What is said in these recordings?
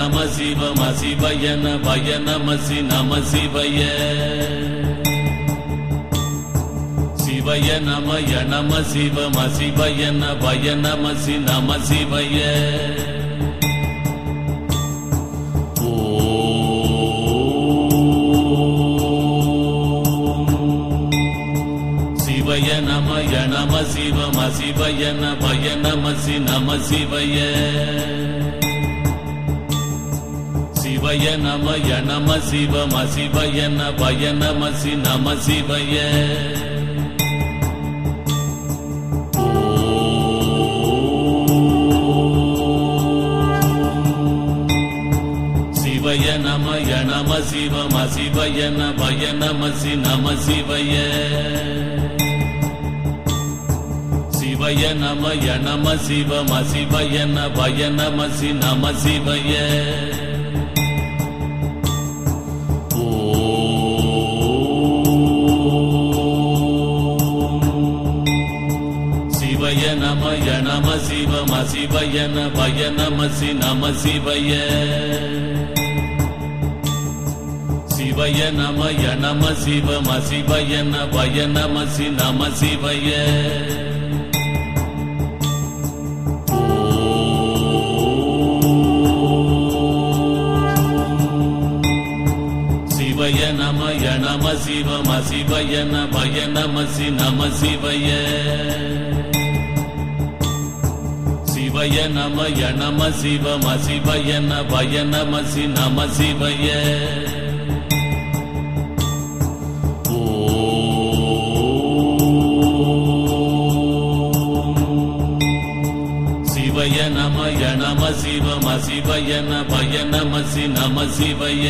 நம சிவம் சிவய நமய நம சி நம சிவய சிவய நமய நம சிவம் சிவய நமய நம சி நம சிவய சிவய நமய நம சிவம் சிவய நமய நம சி நம சிவய சிவய நமய நம சிவம் சிவய நமய நம சி நம சிவய சிவய நமய நம சிவம் சிவய நமய நம சி நம சிவய சிவய நமய நம சிவம் சிவய நமய நம சி நம சிவய சிவய நமய நம சிவம் சிவய நமய நம சி நம சிவய சிவய நமய நம சிவம் சிவய நமய நம சி நம சிவய சிவய நமய நம சிவம் சிவய நமய நம சி நம சிவய சிவய நமய நம சிவம் சிவய நமய நம சி நம சிவய சிவய நமய நம சிவம் சிவய நமய நம சி நம சிவய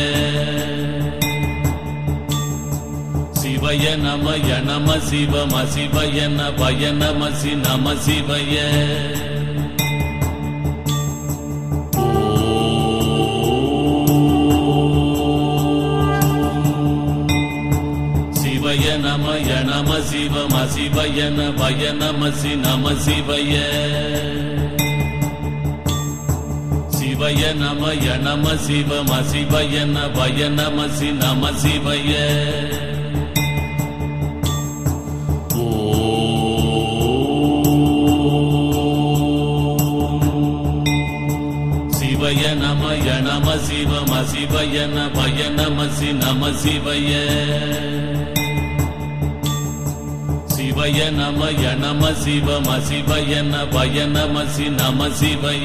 சிவய நமய நம சிவம் சிவய நமய நம சி நம சிவய சிவய நமய நம சிவம் சிவய நமய நம சி நம சிவய சிவய நமய நம சிவம் சிவய நமய நம சி நம சிவய சிவய நமய நம சிவம் சிவய நமய நம சி நம சிவய சிவய நமய நம சிவம் சிவய நமய நம சி நம சிவய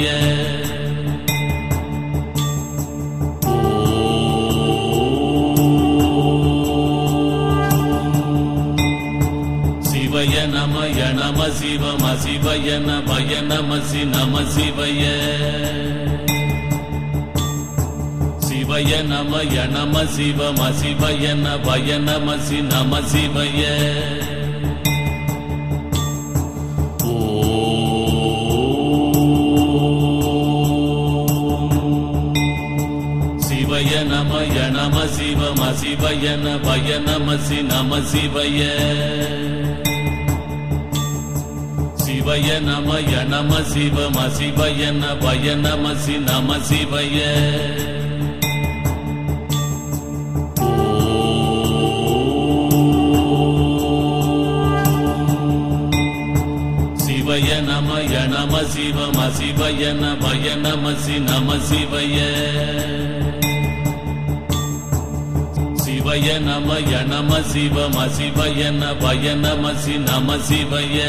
சிவய நமய நம சிவம் சிவய நமய நம சி நம சிவய சிவய நமய நம சிவம் சிவய நமய நம சி நம சிவய சிவய நமய நம சிவம் சிவய நமய நம சி நம சிவய சிவய நமய நம சிவம் சிவய நமய நம சி நம சிவய சிவய நமய நம சிவம் சிவய நமய நம சி நம சிவய சிவய நமய நம சிவம் சிவய நமய நம சி நம சிவய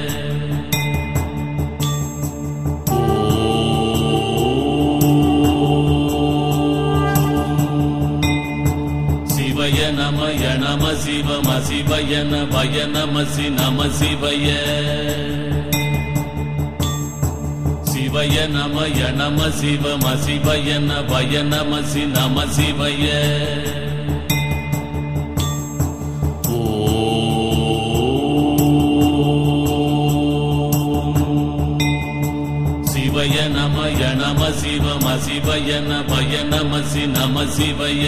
சிவய நமய நம சிவம் சிவய நமய நம சி நம சிவய சிவய நமய நம சிவம் சிவய நமய நம சி நம சிவய சிவய நமய நம சிவம் சிவய நமய நம சி நம சிவய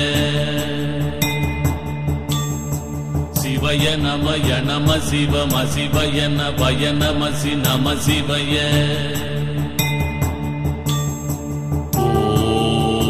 சிவய நமய நம சிவம் சிவய நமய நம சி நம சிவய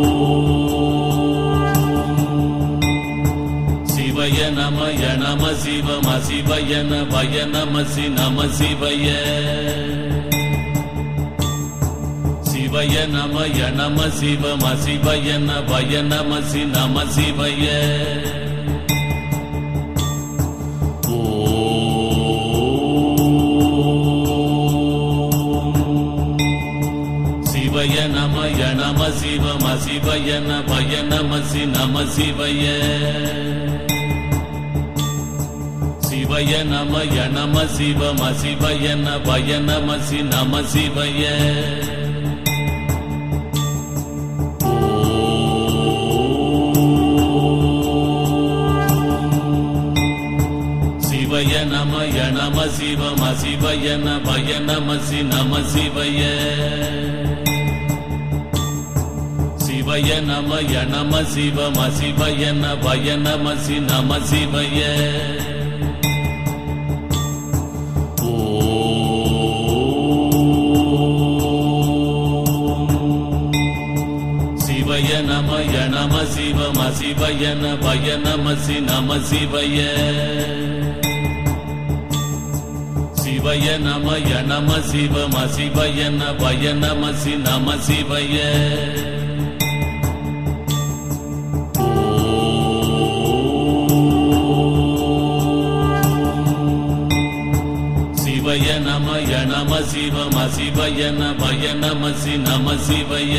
நம சிவம் அசிவயன பய நமசி நம சிவய சிவய நமய நம சிவம் அசிவயன பய நமசி நம சிவய சிவய நமய நம சிவம் அசிவயன பய நமசி நம சிவய சிவய நமய நம சிவம் அசிவயன பய நமசி நம சிவய சிவய நமய நம சிவம் அசிவயன பய நமசி நம சிவய சிவய நமய நம சிவம் அசிவயன பய நமசி நம சிவய சிவய நமய நம சிவம் அசிவயன பய நமசி நம சிவய சிவய நமய நம சிவம் அசிவயன பய நமசி நம சிவய சிவய நமய நம சிவம் அசிவயன பய நமசி நம சிவய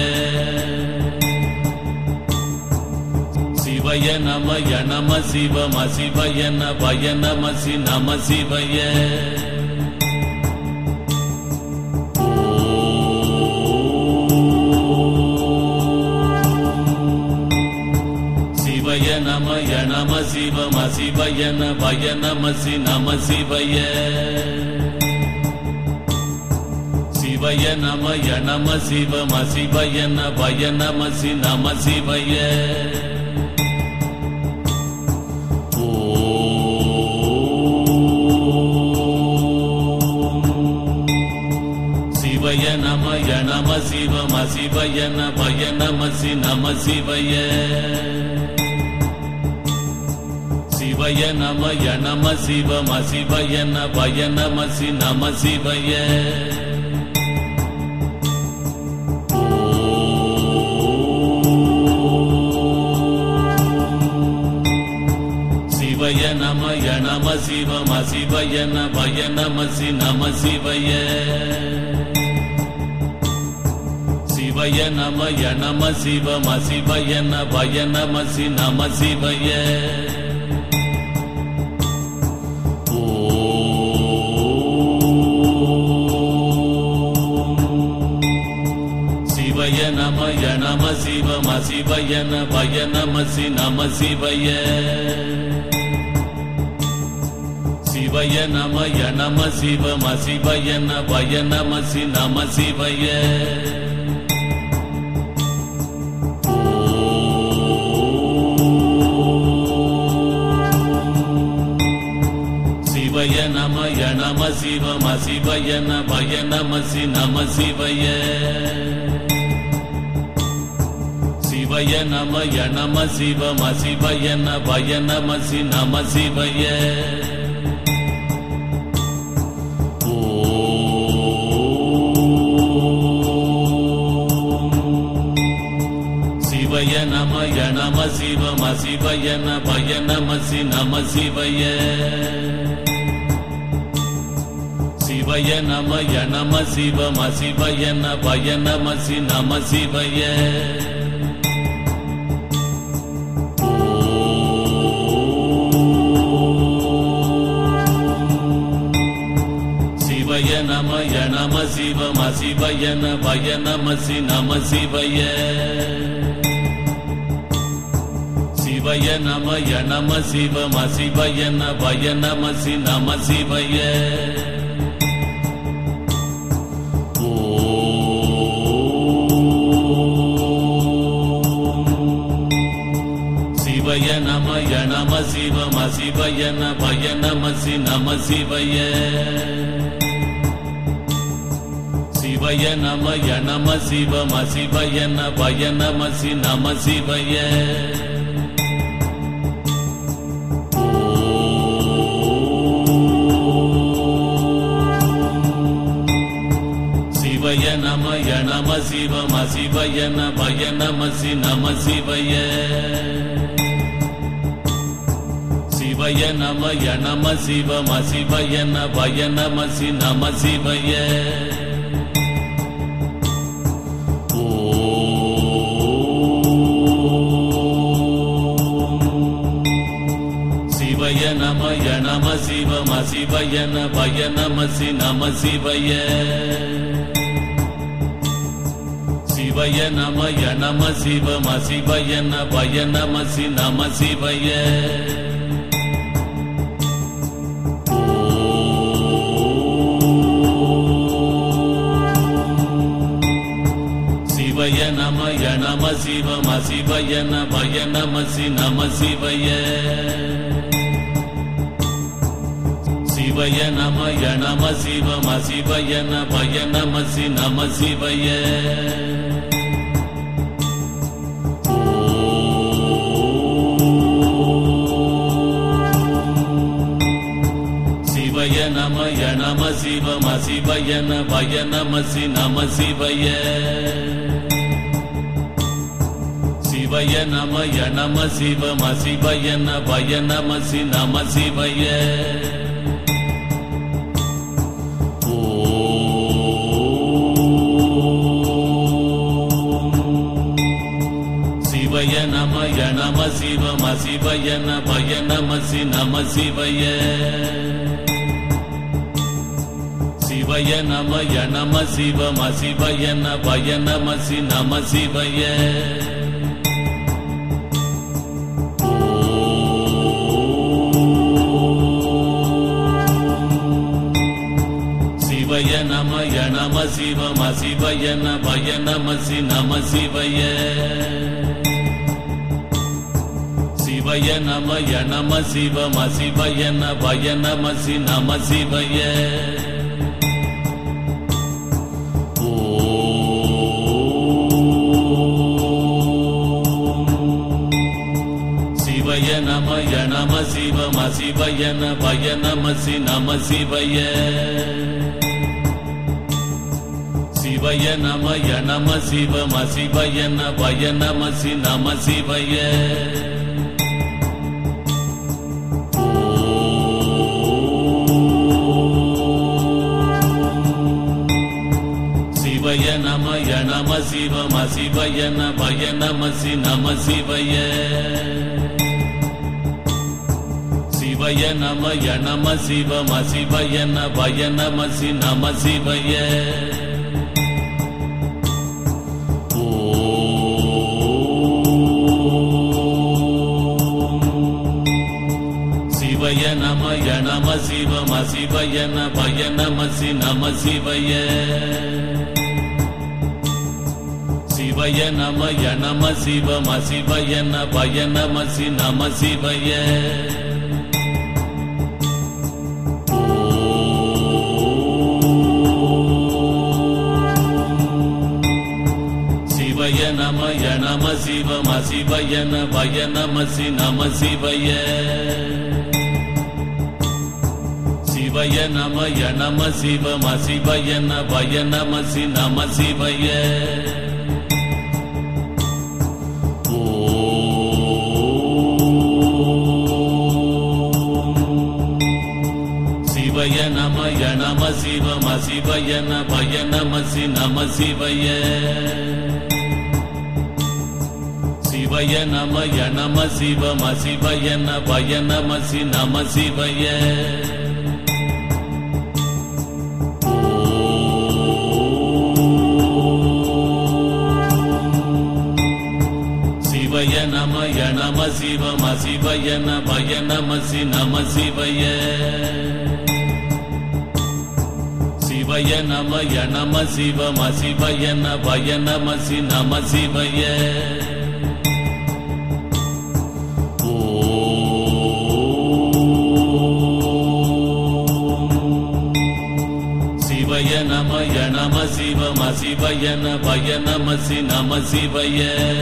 சிவய நமய நம சிவம் அசிவயன பய நமசி நம சிவய சிவய நமய நம சிவம் அசிவயன பய நமசி நம சிவய சிவய நமய நம சிவம் அசிவயன பய நமசி நம சிவய சிவய நமய நம சிவம் அசிவயன பய நமசி நம சிவய சிவய நமய நம சிவம் அசிவயன பய நமசி நம சிவய சிவய நமய நம சிவம் அசிவயன பய நமசி நம சிவய சிவய நமய நம சிவம் அசிவயன பய நமசி நம சிவய சிவய நமய நம சிவம் அசிவயன பய நமசி நம சிவய சிவய நமய நம சிவம் அசிவயன பய நமசி நம சிவய சிவய நமய நம சிவம் அசிவயன பய நமசி நம சிவய சிவய நமய நம சிவம் அசிவயன பய நமசி நம சிவய சிவய நமய நம சிவம் அசிவயன பய நமசி நம சிவய சிவய நமய நம சிவம் அசிவயன பய நமசி நம சிவய சிவய நமய நம சிவம் அசிவயன பய நமசி நம சிவய சிவய நமய நம சிவம் அசிவயன பய நமசி நம சிவய சிவய நமய நம சிவம் அசிவயன பய நமசி நம சிவய சிவய நமய நம சிவம் அசிவயன பய நமசி நம சிவய சிவம் அசிவய நபய நமசி நம சிவய சிவய நமய நம சிவம் அசிவய நபய நமசி நம சிவய சிவய நமய நம சிவம் அசிவய நபய நமசி நம சிவய சிவய நமய நம சிவம் அசிவய நபய நமசி நம சிவய சிவய நமய நம சிவம் அசிவய நபய நமசி நம சிவய சிவய நமய நம சிவம் அசிவய நபய நமசி நம சிவய சிவய நமய நம சிவம் அசிவய நபய நமசி நம சிவய சிவய நமய நம சிவம் அசிவய நபய நமசி நம சிவய சிவய நமய நம சிவம் அசிவய நபய நமசி நம சிவய சிவய நமய நம சிவம் அசிவய நபய நமசி நம சிவய சிவய நமய நம சிவம் அசிவய நபய நமசி நம சிவய சிவய நமய நம சிவம் அசிவய நபய நமசி நம சிவய சிவய நமய நம சிவம் அசிவய நபய நமசி நம சிவய சிவய நமய நம சிவம் அசிவய நபய நமசி நம சிவய சிவய நமய நம சிவம் அசிவய நபய நமசி நம சிவய சிவய நமய நம சிவம் அசிவய நபய நமசி நம சிவய சிவய நமய நம சிவம் அசிவய நபய நமசி நம சிவய சிவய நமய நம சிவம் அசிவய நபய நமசி நம சிவய சிவய நமய நம சிவம் அசிவய நபய நமசி நம சிவய சிவய நமய நம சிவம் அசிவய நபய நமசி நம சிவய சிவய நமய நம சிவம் அசிவய நபய நமசி நம சிவய சிவய நமய நம சிவம் அசிவய நபய நமசி நம சிவய சிவய நமய நம சிவம் அசிவய நபய நமசி நம சிவய சிவய நமய நம சிவம் அசிவய நபய நமசி நம சிவய சிவய நமய நம சிவம் அசிவய நபய நமசி நம சிவய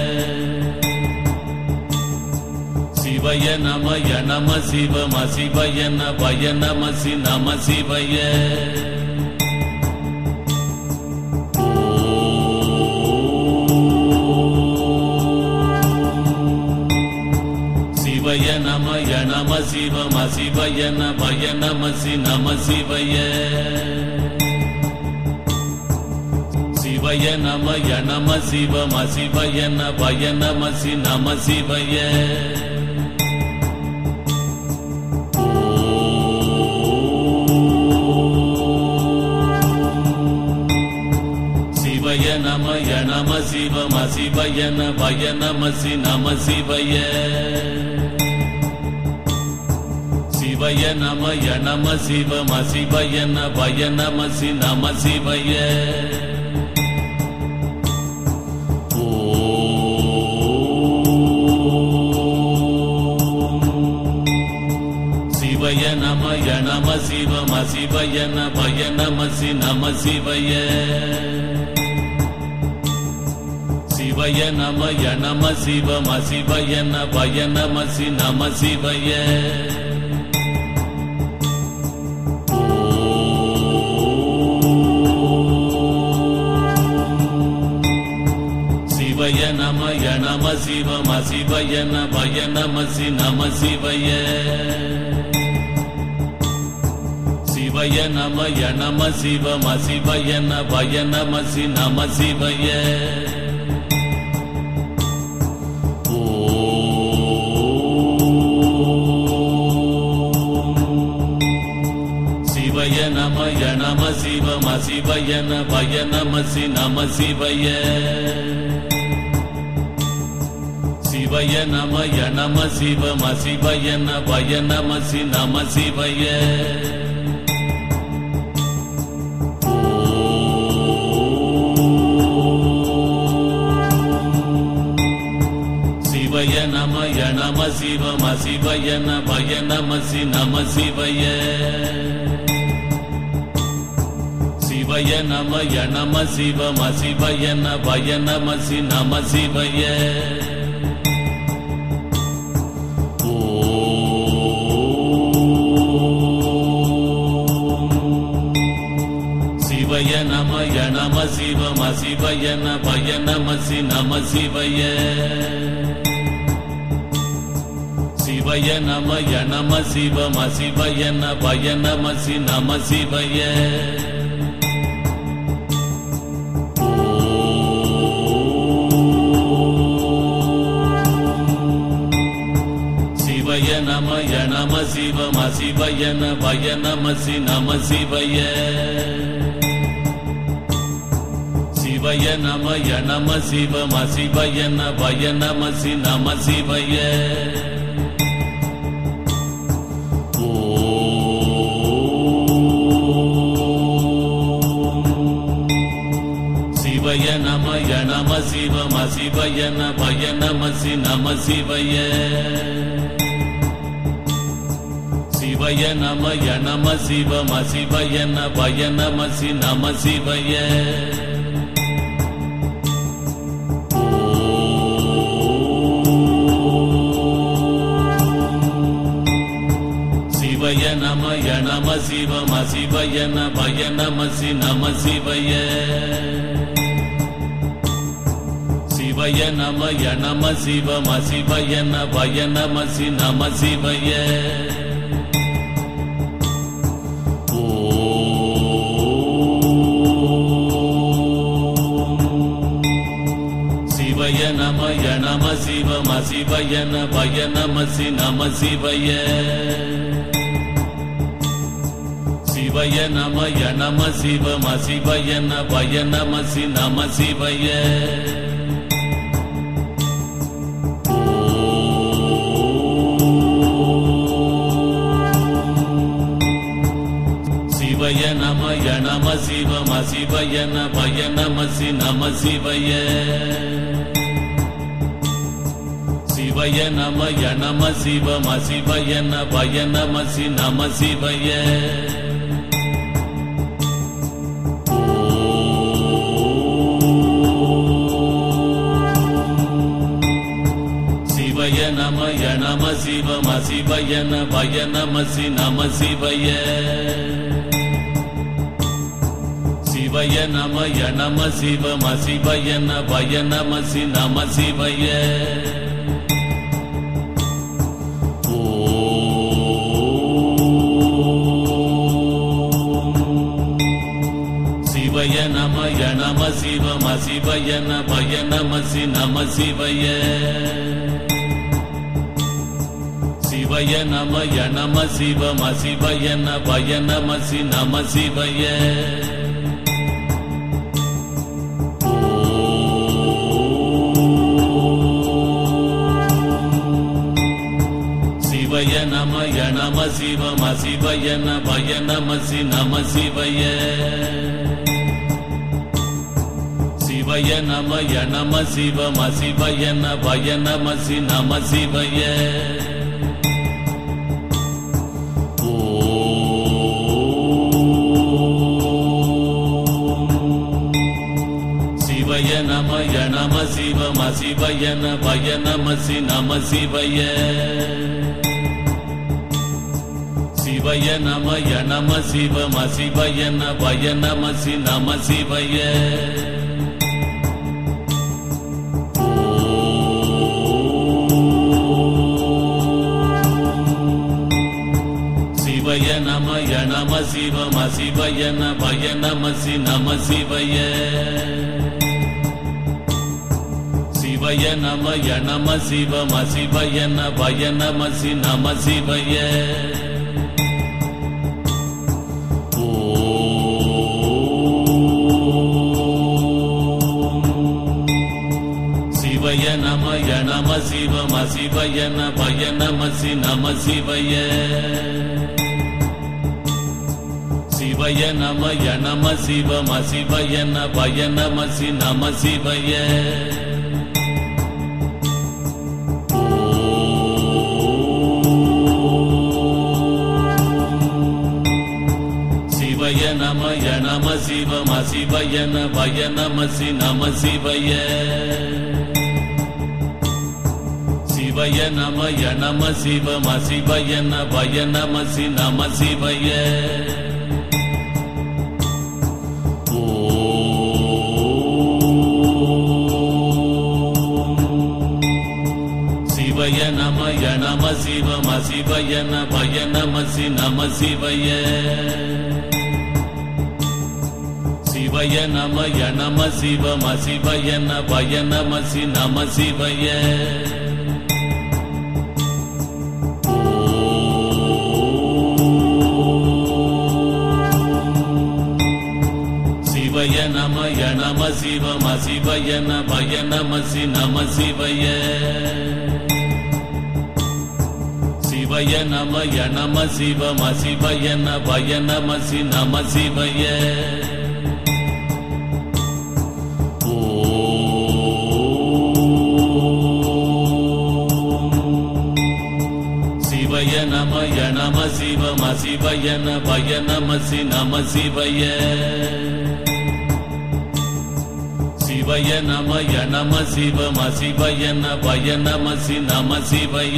சிவய நமய நம சிவம் அசிவய நபய நமசி நம சிவய சிவம் அசிவய நபய நமசி நம சிவய சிவய நமய நம சிவம் அசிவய நபய நமசி நம சிவய சிவய நமய நம சிவம் அசிவய நபய நமசி நம சிவய சிவய நமய நம சிவம் அசிவய நபய நமசி நம சிவய சிவய நமய நம சிவம் அசிவய நபய நமசி நம சிவய சிவய நமய நம சிவம் அசிவய நபய நமசி நம சிவய சிவய நமய நம சிவம் அசிவய நபய நமசி நம சிவய சிவய நமய நம சிவம் அசிவய நபய நமசி நம சிவய சிவய நமய நம சிவம் அசிவய நபய நமசி நம சிவய சிவய நமய நம சிவம் அசிவய நபய நமசி நம சிவய சிவய நமய நம சிவம் அசிவய நபய நமசி நம சிவய சிவய நமய நம சிவம் அசிவய நபய நமசி நம சிவய சிவய நமய நம சிவம் அசிவய நபய நமசி நம சிவய சிவய நமய நம சிவம் அசிவய நபய நமசி நம சிவய சிவய நமய நம சிவம் அசிவய நபய நமசி நம சிவய சிவய நமய நம சிவம் அசிவய நபய நமசி நம சிவய சிவய நமய நம சிவம் அசிவய நபய நமசி நம சிவய சிவய நமய நம சிவம் அசிவய நபய நமசி நம சிவய சிவய நமய நம சிவம் அசிவய நபய நமசி நம சிவய சிவய நமய நம சிவம் அசிவய நபய நமசி நம சிவய சிவய நமய நம சிவம் அசிவய நபய நமசி நம சிவய சிவய நமய நம சிவம் அசிவய நபய நமசி நம சிவய சிவய நமய நம சிவம் அசிவய நபய நமசி நம சிவய சிவய நமய நம சிவம் அசிவய நபய நமசி நம சிவய சிவய நமய நம சிவம் அசிவய நபய நமசி நம சிவய சிவய நமய நம சிவம் அசிவய நபய நமசி நம சிவய ஓ நம சிவம் அசிவய நபய நமசி நம சிவய சிவய நமய நம சிவம் அசிவய நபய நமசி நம சிவய சிவய நமய நம சிவம் அசிவய நபய நமசி நம சிவய சிவய நமய நம சிவம் அசிவய நபய நமசி நம சிவய சிவய நமய நம சிவம் அசிவய நபய நமசி நம சிவய சிவய நமய நம சிவம் அசிவய நபய நமசி நம சிவய சிவய நமய நம சிவம் அசிவய நபய நமசி நம சிவய சிவய நமய நம சிவம் அசிவய நபய நமசி நம சிவய சிவய நமய நம சிவம் அசிவய நபய நமசி நம சிவய சிவய நமய நம சிவம் அசிவய நபய நமசி நம சிவய சிவய நமய நம சிவம் அசிவய நபய நமசி நம சிவய சிவய நமய நம சிவம் அசிவய நபய நமசி நம சிவய சிவய நமய நம சிவம் அசிவய நபய நமசி நம சிவய சிவய நமய நம சிவம் அசிவய நபய நமசி நம சிவய சிவய நமய நம சிவம் அசிவய நபய நமசி நம சிவய சிவய நமய நம சிவம் அசிவய நபய நமசி நம சிவய சிவய நமய நம சிவம் அசிவய நபய நமசி நம சிவய சிவய நமய நம சிவம் அசிவய நபய நமசி நம சிவய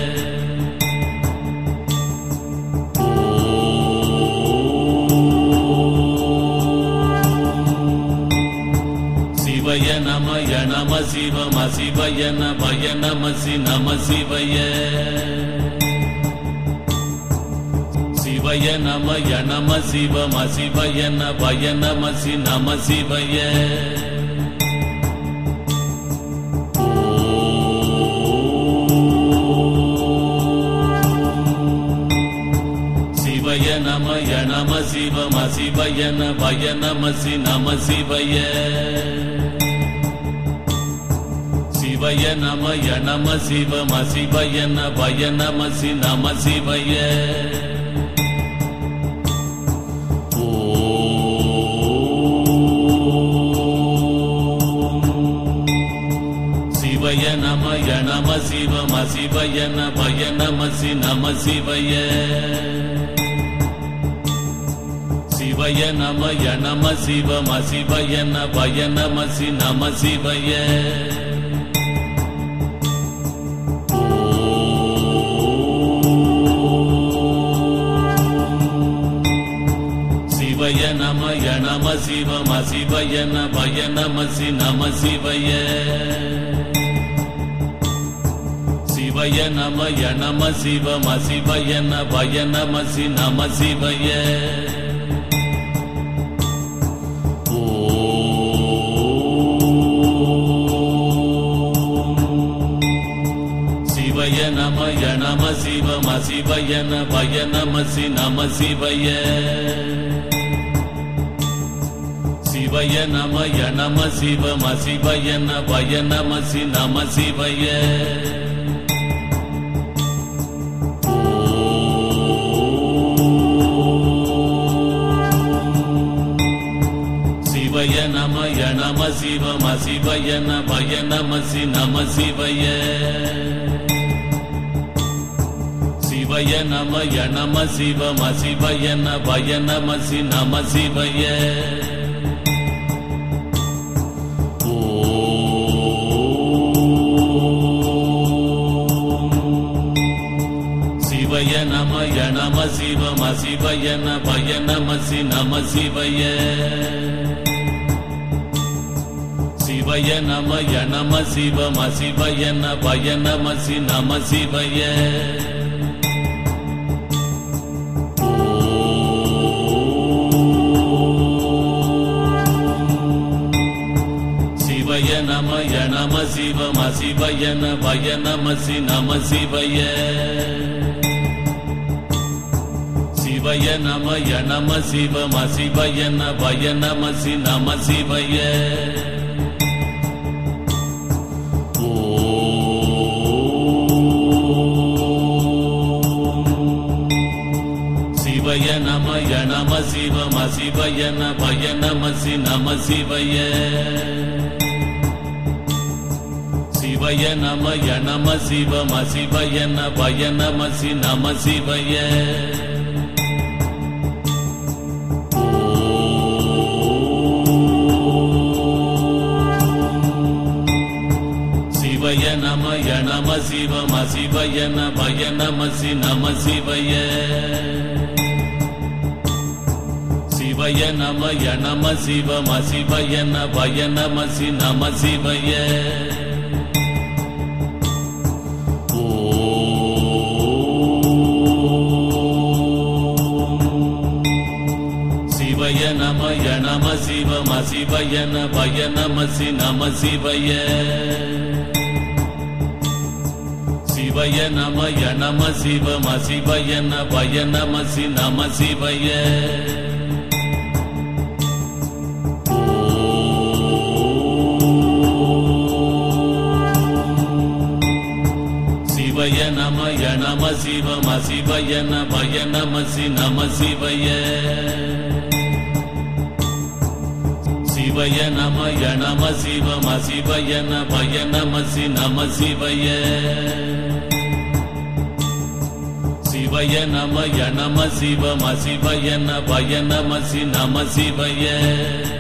சிவய நமய நம சிவம் அசிவய நபய நமசி நம சிவய சிவய நமய நம சிவம் அசிவய நபய நமசி நம சிவய சிவய நமய நம சிவம் அசிவய நபய நமசி நம சிவய சிவய நமய நம சிவம் அசிவய நபய நமசி நம சிவய சிவய நமய நம சிவம் அசிவய நபய நமசி நம சிவய சிவய நமய நம சிவம் அசிவய நபய நமசி நம சிவய சிவய நமய நம சிவம் அசிவய நபய நமசி நம சிவய சிவய நமய நம சிவம் அசிவய நபய நமசி நம சிவய ஓ சிவய நமய நமசி நம சிவய சிவய நமய நம சிவம சிவய நமய நமசி நம சிவய சிவய நமய நம சிவம சிவய நமய நமசி நம சிவய சிவய நமய நம சிவம சிவய நமய நமசி நம சிவய சிவய நமய நம சிவம சிவய நமய நமசி நம சிவய சிவய நமய நம சிவம சிவய நமய நமசி நம சிவய சிவய நமய நம சிவம சிவய நமய நமசி நம சிவய சிவய நமய நம சிவம சிவய நமய நமசி நம சிவய சிவய நமய நம சிவம சிவய நமய நமசி நம சிவய சிவய நமய நம சிவம சிவய நமய நமசி நம சிவய சிவய நமய நம சிவம சிவய நமய நமசி நம சிவய சிவய நமய நம சிவம சிவய நமய நமசி நம சிவய சிவய நமய நம சிவம சிவய நமய நமசி நம சிவய சிவய நமய நம சிவம சிவய நமய நமசி நம சிவய சிவய நமய நம சிவம சிவய நமய நமசி நம சிவய சிவய நமய நம சிவம சிவய நமய நமசி நம சிவய சிவய நமய நம சிவம சிவய நமய நமசி நம சிவய